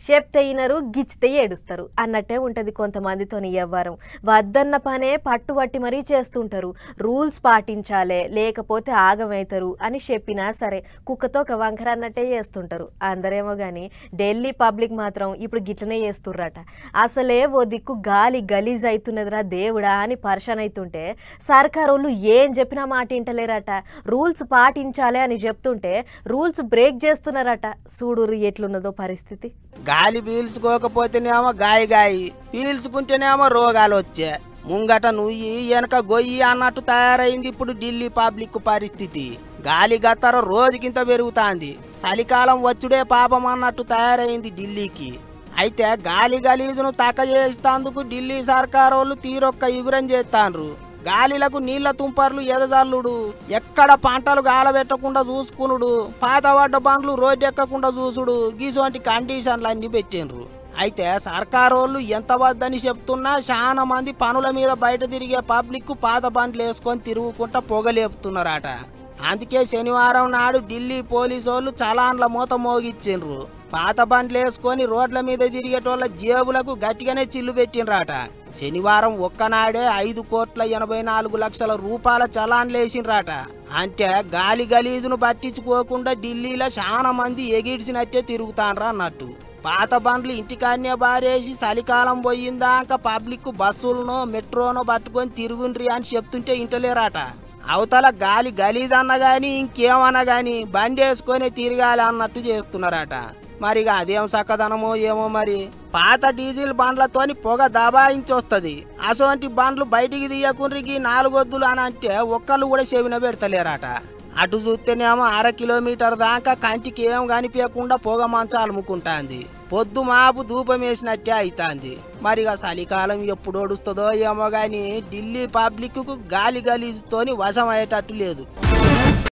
చెప్తే ఇనరు గిచ్చితే ఏడుస్తారు అన్నట్టే ఉంటుంది కొంతమందితోని ఎవ్వరం వద్దన్న పనే పట్టుబట్టి మరీ చేస్తుంటారు రూల్స్ పాటించాలే లేకపోతే ఆగమవుతారు అని చెప్పినా సరే కుక్కతో ఒక వంకర అన్నట్టే చేస్తుంటారు అందరేమో కానీ ఢిల్లీ పబ్లిక్ మాత్రం ఇప్పుడు గిట్లనే చేస్తుర్రట అసలే ఓ దిక్కు గాలి గలీజ్ అవుతున్నదిరా దేవుడా అని పర్షన్ అవుతుంటే సర్కారోళ్ళు ఏం చెప్పినా మాట వింటలేరట రూల్స్ పాటించాలి అని చెప్తుంటే రూల్స్ బ్రేక్ చేస్తున్నారట చూడురు ఎట్లున్నదో పరిస్థితి గాలి పీల్చుకోకపోతేనేమో గాయి గాయి పీల్చుకుంటేనేమో రోగాలు వచ్చే ముంగట నుయ్యి వెనక గొయ్యి అన్నట్టు తయారైంది ఇప్పుడు ఢిల్లీ పబ్లిక్ పరిస్థితి గాలి గత్తర రోజుకింత పెరుగుతాంది చలికాలం వచ్చుడే పాపం అన్నట్టు తయారైంది ఢిల్లీకి అయితే గాలి గలీజును తక్క చేసేందుకు ఢిల్లీ సర్కార్ వాళ్ళు తీరొక్క ఇగురం చేస్తాండ్రు గాలిలకు నీళ్ల తుంపర్లు ఎదజల్లుడు ఎక్కడ పంటలు గాలబెట్టకుండా చూసుకునుడు పాతబడ్డ బండ్లు రోడ్డు ఎక్కకుండా చూసుడు గీసోంటి కండిషన్లు అన్ని పెట్టిండ్రు అయితే సర్కారోళ్ళు ఎంత వద్దని చెప్తున్నా చాలా మంది పనుల మీద బయట తిరిగే పబ్లిక్ పాత బండ్లు వేసుకొని తిరుగుకుంటా పొగలేపుతున్నారట అందుకే శనివారం నాడు ఢిల్లీ పోలీసు వాళ్ళు చలాన్ల మూత మోగిచ్చిండ్రు పాత బండ్లు వేసుకొని రోడ్ల మీద తిరిగేటోళ్ళ జేబులకు గట్టిగానే చిల్లు పెట్టిండ్రట శనివారం ఒక్కనాడే ఐదు కోట్ల ఎనభై నాలుగు లక్షల రూపాయల చలాన్లు వేసిండ్రట అంటే గాలి గలీజును పట్టించుకోకుండా ఢిల్లీలో చాలా మంది ఎగిడ్చినట్టే తిరుగుతాన్రా అన్నట్టు పాత బండ్లు ఇంటికాన్నే బారేసి చలికాలం పోయిందాక పబ్లిక్ బస్సులను మెట్రోనో పట్టుకొని తిరుగుండ్రి అని చెప్తుంటే ఇంటలేరట అవతల గాలి గలీజ్ అన్న గాని ఇంకేమన్నా గాని బండి వేసుకొని తిరగాలి అన్నట్టు చేస్తున్నారట మరి ఇక అదేం చక్కదనమో ఏమో మరి పాత డీజిల్ బండ్లతోని పొగ దబాయించొస్తుంది అసోంటి బండ్లు బయటికి తీయకుండ్రికి నాలుగొద్దులు అని అంటే ఒక్కళ్ళు కూడా చెవిన పెడతలేరట అటు చూస్తేనేమో అర కిలోమీటర్ దాకా కంటికి ఏం కనిపించకుండా పొగ మంచాలు అమ్ముకుంటాంది పొద్దు మాపు ధూపం వేసినట్టే అవుతాంది మరి ఇక చలికాలం ఎప్పుడు ఒడుస్తుందో ఏమో గాని ఢిల్లీ పబ్లిక్ కు గాలి గలీజుతోని వశం అయ్యేటట్టు లేదు